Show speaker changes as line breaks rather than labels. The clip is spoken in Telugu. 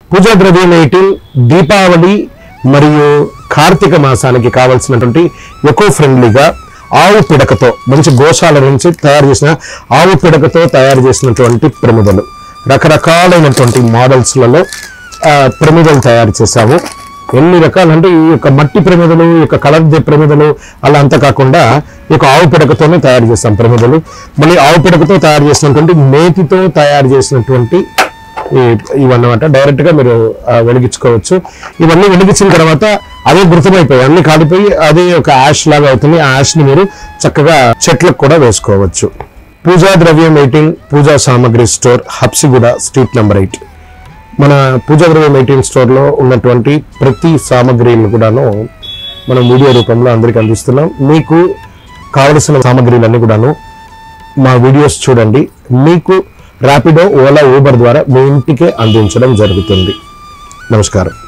పూజా ద్రవ్యం ఎయిటీన్ దీపావళి మరియు కార్తీక మాసానికి కావలసినటువంటి ఎకో ఫ్రెండ్లీగా ఆవు పిడకతో మంచి గోశాల నుంచి తయారు చేసిన ఆవు పిడకతో తయారు చేసినటువంటి ప్రమిదలు రకరకాలైనటువంటి మోడల్స్లలో ఆ, ప్రమిదలు తయారు చేశాము ఎన్ని రకాలు అంటే ఈ యొక్క మట్టి ప్రమిదలు ఈ యొక్క కలర్ ప్రమిదలు అలా అంతా కాకుండా ఈ యొక్క ఆవు పిడకతోనే తయారు చేస్తాం ప్రమిదలు మళ్ళీ ఆవు పిడకతో తయారు చేసినటువంటి నేతితో తయారు చేసినటువంటి ఈ- ఇవన్నమాట డైరెక్ట్ గా మీరు ఆ, వెలిగించుకోవచ్చు ఇవన్నీ వెలిగించిన తర్వాత అదే గుర్తుమైపోయి అన్ని కాలిపోయి అదే ఒక యాష్ లాగా అవుతుంది ఆ యాష్ ని మీరు చక్కగా చెట్లకు కూడా వేసుకోవచ్చు పూజా ద్రవ్యం eighteen puja samagri store Habsiguda street number eight మన పూజా ద్రవ్యం ఎయిటీన్ స్టోర్ లో ఉన్నటువంటి ప్రతి సామాగ్రిని కూడాను మనం వీడియో రూపంలో అందరికి అందిస్తున్నాం మీకు కావలసిన సామాగ్రిలన్నీ కూడాను మా వీడియోస్ చూడండి మీకు ర్యాపిడో ఓలా ఊబర్ ద్వారా మీ ఇంటికే అందించడం జరుగుతుంది నమస్కారం